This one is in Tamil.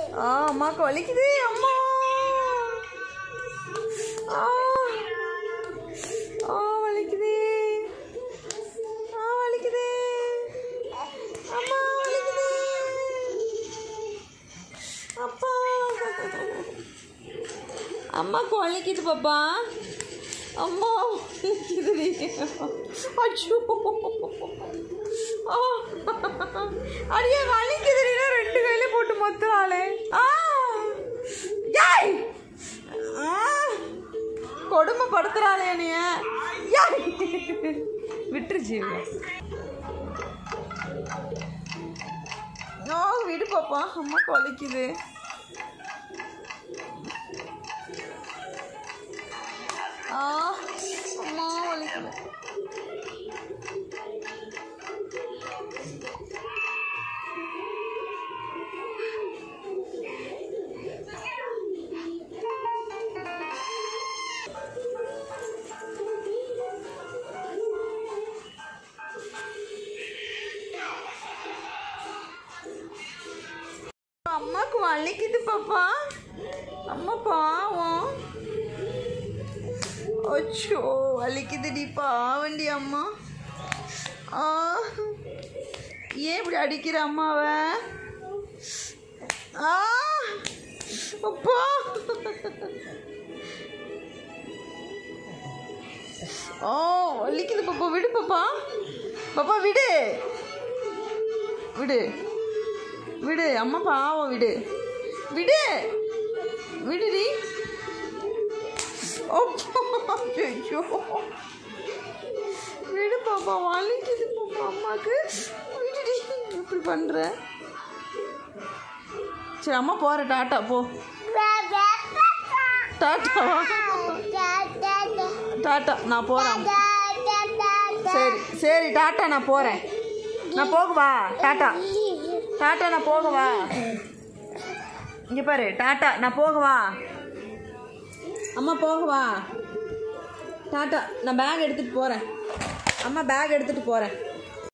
ஆ அம்மாக்கு வலிக்குது அம்மா ஆ ஆ வலிக்குது ஆ வலிக்குது அம்மா வலிக்குது அப்பா அம்மாக்கு வலிக்குது பாப்பா அம்மா வலிக்குதுடி அச்சோ ஆ அடியே வலிக்குதுடினா ரெண்டு கையில போட்டு மொத்தறாளே ஆ ஏய் ஆ கொடுமைப்படுத்துறாளே நீ ஏய் விட்டுருச்சு இவள. ஓ விடு பாப்பா அம்மாக்கு வலிக்குது ஆ அம்மா வலிக்குது அம்மாக்கு வலிக்குது பாப்பா அம்மா பாவம் அச்சோ வலிக்குதுடி பாவண்டி அம்மா ஆ ஏன் இப்படி அடிக்கிற அம்மாவை ஆ அப்பா ஓ வலிக்குது பாப்பா விடு பாப்பா பாப்பா விடு விடு விடு அம்மா பாவம் விடு விடு விடுடி அப்பா, ஐயோ விடு பாப்பா வலிக்குது பாப்பா அம்மாக்கு விடுடி இப்படி பண்ற சரி அம்மா போற டாட்டா போ டாட்டா டாட்டா நான் போறேன் சரி சரி டாட்டா நான் போறேன் நான் போகவா டாட்டா டாட்டா நான் போகவா இங்கே பாரு டாட்டா நான் போகவா அம்மா போகவா டாட்டா நான் பேக் எடுத்துகிட்டு போகிறேன் அம்மா பேக் எடுத்துகிட்டு போகிறேன்